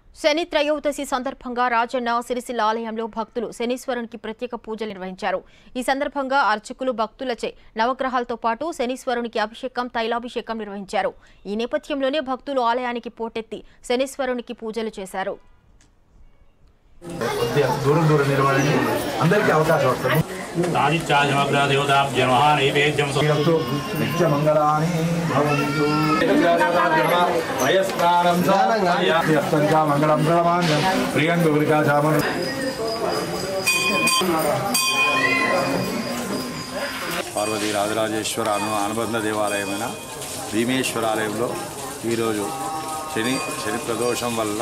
శని త్రయోదశి సందర్భంగా రాజన్న సిరిసిల్ల ఆలయంలో భక్తులు శనీశ్వరునికి ప్రత్యేక పూజలు నిర్వహించారు ఈ సందర్భంగా అర్చకులు భక్తులచే నవగ్రహాలతో పాటు శనీశ్వరునికి అభిషేకం తైలాభిషేకం నిర్వహించారు ఈ నేపథ్యంలోనే భక్తులు ఆలయానికి పోటెత్తి శనీశ్వరునికి పూజలు చేశారు కొద్దిగా దూరం దూరం నిలబడండి అందరికీ అవకాశం వస్తుంది ఆదిత్యాజమగ్రదేవతాభ్యమః నైవేద్యం వీళ్ళతో నిత్య మంగళాని భవంతు వయస్కారం చ మంగళం ప్రణమాన్యం ప్రియం గురికా చామను పార్వతీ రాజరాజేశ్వర అను అనుబంధ దేవాలయమైన భీమేశ్వరాలయంలో ఈరోజు శని శని ప్రదోషం వల్ల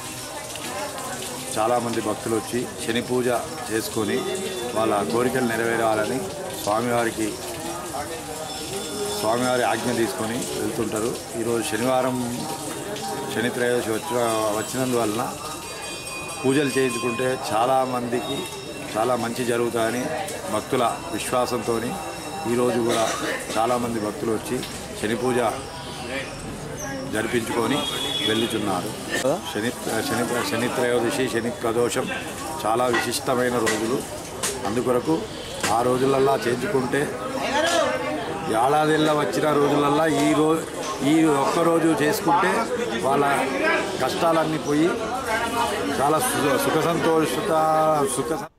చాలామంది భక్తులు వచ్చి శని పూజ చేసుకొని వాళ్ళ కోరికలు నెరవేరాలని స్వామివారికి స్వామివారి ఆజ్ఞ తీసుకొని వెళ్తుంటారు ఈరోజు శనివారం శని త్రయోదశి వచ్చి వచ్చినందువలన పూజలు చేయించుకుంటే చాలామందికి చాలా మంచి జరుగుతాయని భక్తుల విశ్వాసంతో ఈరోజు కూడా చాలామంది భక్తులు వచ్చి శని పూజ జరిపించుకొని వెళ్ళుచున్నారు శని శని శని త్రయోదశి శని ప్రదోషం చాలా విశిష్టమైన రోజులు అందుకొరకు ఆ రోజులల్లా చేయించుకుంటే ఏడాదిల్లో వచ్చిన రోజులల్లా ఈ రో ఈ ఒక్కరోజు చేసుకుంటే వాళ్ళ కష్టాలన్నీ పోయి చాలా సు సుఖ సంతోషత సుఖ